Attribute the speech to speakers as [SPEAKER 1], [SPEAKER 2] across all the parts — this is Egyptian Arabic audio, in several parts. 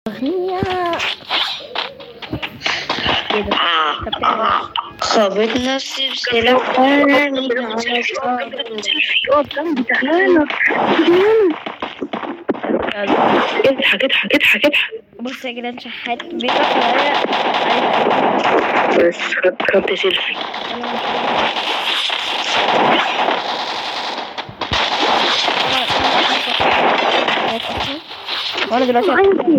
[SPEAKER 1] أغنياء كده طب تعالى.
[SPEAKER 2] خابط نفسي بسلاح آمن على
[SPEAKER 3] اضحك اضحك اضحك اضحك
[SPEAKER 1] بص يا جدعان شحات بيقرا صغيرة
[SPEAKER 3] بس خد- خدت سيلفي
[SPEAKER 1] وانا دلوقتي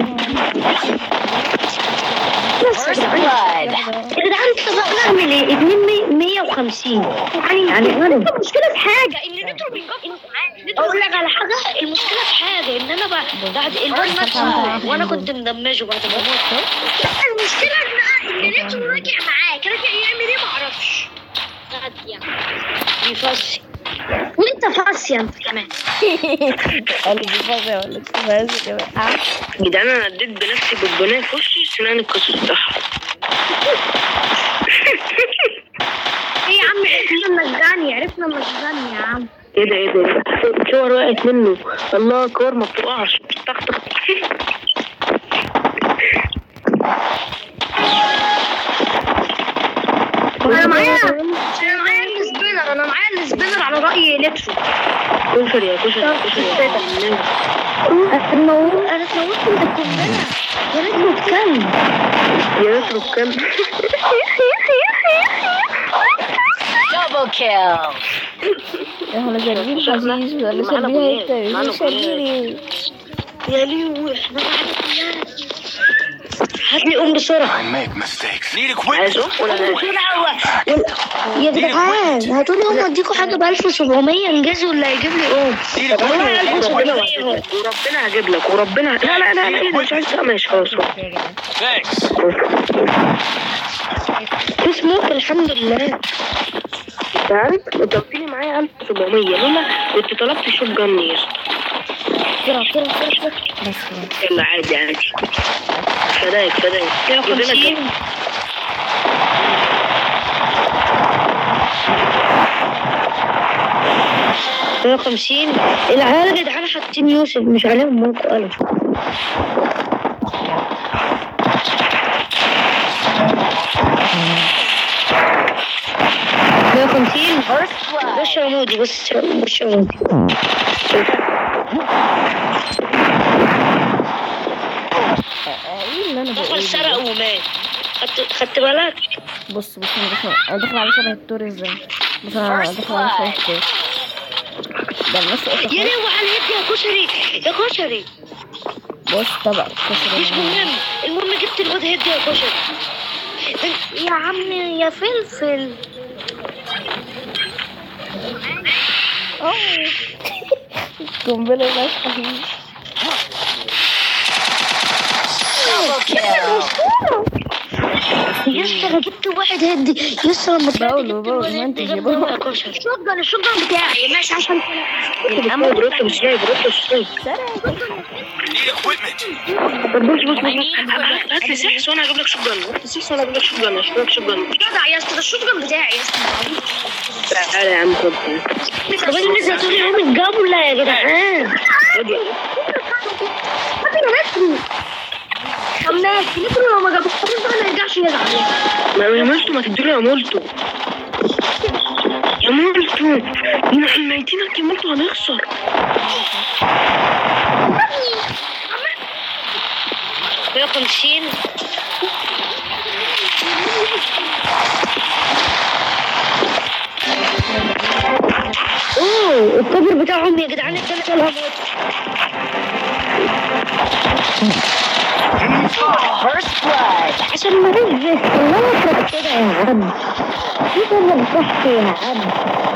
[SPEAKER 2] يا جدعان طب نعمل ايه؟ 2 150 يعني يعني المشكله في حاجه ان نترو بيقف اقول لك على حاجه المشكله في حاجه ان انا ب- بعد الواد مات وانا كنت مدمجه بعد ما موت المشكله ان ان نترو راجع معاه كان راجع يعمل ايه معرفش غد يعني بيفسي وانت فاسي انت كمان
[SPEAKER 1] قال لي فاضي ولا بس كده
[SPEAKER 3] يا جدعان انا اديت بنفسي بالبناء في وشي سنان القصص بتاعها
[SPEAKER 2] ايه يا عم عرفنا مجاني عرفنا مجاني يا عم
[SPEAKER 3] ايه ده ايه ده إيه ده؟ صور وقعت منه الله كور ما بتقعش طخ طخ
[SPEAKER 2] انا معايا انا معايا السبينر انا معايا السبينر على راي نترو
[SPEAKER 3] كشري يا كشري يا كشري يا فنان.
[SPEAKER 2] انا اتنورت انا اتنورت من القنبله يا نترو بكام
[SPEAKER 3] يا نترو بكام
[SPEAKER 1] يا هلا جايبين عزيز ولا
[SPEAKER 3] معانا
[SPEAKER 1] سلبيها
[SPEAKER 3] بنات، معانا
[SPEAKER 1] انت شايفيني
[SPEAKER 2] يا ليو احنا هات لي ام بسرعه
[SPEAKER 4] I make mistakes.
[SPEAKER 5] Need equipment.
[SPEAKER 3] عايزه ولا لا
[SPEAKER 2] بسرعه يا جدعان هاتوا لي ام اديكوا حاجه ب 1700 انجزوا اللي هيجيب لي ام
[SPEAKER 5] Need
[SPEAKER 2] والله
[SPEAKER 5] equipment.
[SPEAKER 2] 1700
[SPEAKER 3] وربنا هجيب لك وربنا لا لا لا لا إيه ده؟ مش عايز لا ماشي خلاص
[SPEAKER 5] Thanks.
[SPEAKER 2] في سموك الحمد لله
[SPEAKER 3] انت عارف انت قلت لي معايا 1700 لولا كنت طلبت شوت جن يا اسطى
[SPEAKER 1] بسرعة بسرعة بسرعة بسرعة بس خلاص
[SPEAKER 3] يلا عادي عادي فداك فداك جيب لنا
[SPEAKER 2] 150
[SPEAKER 3] كام؟
[SPEAKER 2] 150 العيال يا جدعان حاطين يوسف مش عليهم موقع قلم مية وخمسين بص يا مودي بص بص يا مودي
[SPEAKER 1] ايه اللي انا
[SPEAKER 2] دخل
[SPEAKER 1] بقوله
[SPEAKER 2] سرق ومات خدت خدت بالك
[SPEAKER 1] بص بص انا داخل انا داخل على شبه التور ازاي بص انا داخل على شبه التور ده الناس قطة
[SPEAKER 2] يا لهوي على يدي يا كشري يا كشري
[SPEAKER 1] بص طبق
[SPEAKER 2] مش
[SPEAKER 1] كسر
[SPEAKER 2] مهم المهم جبت الواد هدي يا كشري يا عم يا فلفل
[SPEAKER 1] اه قنبلة ناشفة فيه
[SPEAKER 2] يسطا انا جبت واحد هدي يسطا لما طلعت
[SPEAKER 1] بقوله-
[SPEAKER 2] جبت
[SPEAKER 1] بقوله،
[SPEAKER 2] الواد
[SPEAKER 1] ما انت
[SPEAKER 2] هدي جنب
[SPEAKER 1] جيبه.
[SPEAKER 2] يا كشري الشوتجن الشوتجن بتاعي ماشي عشان
[SPEAKER 3] الامر برد مش جاي برد مش جاي
[SPEAKER 5] Need equipment.
[SPEAKER 3] طب بص بص بص هات- هات لي سحس وانا هجيب لك شوت جن هات لي سحس وانا هجيب لك شوت جن هجيب لك شوت جن
[SPEAKER 2] جدع يا اسطى ده الشوتجن بتاعي يا اسطى
[SPEAKER 3] تعالى يا عم خد
[SPEAKER 2] طب انت لسه طول يوم الجولة يا جدعان
[SPEAKER 3] خد يا
[SPEAKER 2] طب يا نترو طب ماشي نترو لو ما جابوش ما يرجعش يزعل
[SPEAKER 3] ما يا مولتو ما تديله يا مولتو يا مولتو احنا ميتينك يا مولتو هنخسر
[SPEAKER 2] مية وخمسين اوه الكبر بتاعهم يا جدعان التلاتة لها موت عشان ما نزه الله يكرم كده يا عم كده اللي بتحكي يا عم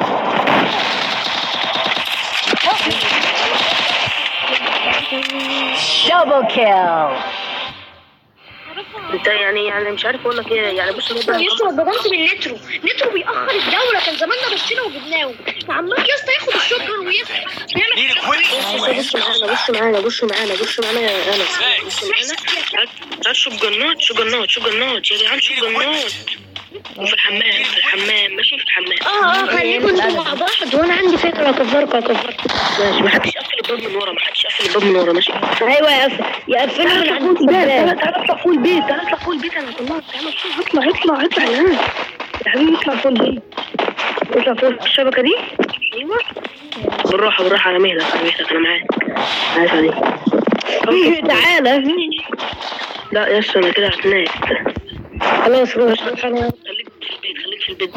[SPEAKER 3] انت يعني يعني مش عارف اقول لك ايه يعني بص الواد ده
[SPEAKER 2] يسطا ضربت بالنترو نترو بيأخر الدولة كان زماننا بصينا وجبناه عمال يسطا ياخد الشوتجن ويسطا
[SPEAKER 5] Need equipment.
[SPEAKER 3] بص معانا بص معانا بص معانا بص معانا يا انس بص معانا هات- هات شوت جنات شوت جنات شوت جنات يا جدعان شوت جنات وفي الحمام في الحمام ماشي في الحمام
[SPEAKER 2] اه اه خليكم انتوا مع بعض وانا عندي فكره اكفركم اكفركم
[SPEAKER 3] ماشي محدش يقفل الباب من ورا محدش يقفل الباب من ورا ماشي
[SPEAKER 2] ايوه يقفل يقفلوا من عند
[SPEAKER 3] تعالى
[SPEAKER 2] الباب
[SPEAKER 3] تعالى اطلع فوق البيت تعالى اطلع فوق البيت انا طلعت تعالى فوق اطلع اطلع اطلع يا ولد. يا حبيبي اطلع فوق البيت اطلع فوق الشبكه دي ايوه بالراحه بالراحه على مهلك على مهلك انا معاك عارف عليك
[SPEAKER 2] تعالى
[SPEAKER 3] لا يا اسطى انا كده هتنام
[SPEAKER 2] خلاص خلاص
[SPEAKER 3] خليك في البيت خليك في البيت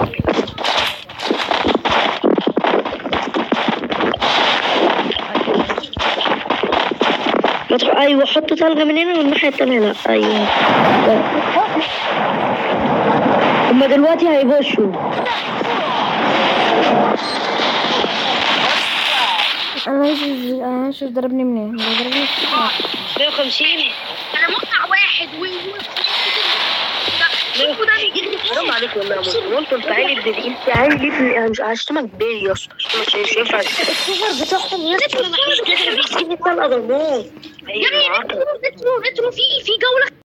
[SPEAKER 2] ما تروح ايوه حط تلغى من هنا والناحيه التانيه لا ايوه هما دلوقتي هيبشوا
[SPEAKER 1] انا عايز انا اشوف ضربني منين هو ضربني في
[SPEAKER 2] 150
[SPEAKER 4] انا مقطع واحد و شوفوا ده بيجري
[SPEAKER 3] حرام عليك والله يا مصر قلت انت عيني ابن انت عيني ابن انا مش هشتمك بيه يا اسطى هشتمك مش ينفع
[SPEAKER 2] السوبر بتاعهم يا اسطى
[SPEAKER 4] يا
[SPEAKER 2] بيجيب طلقه ضربوه
[SPEAKER 4] ابني ريترو ريترو ريترو في في جوله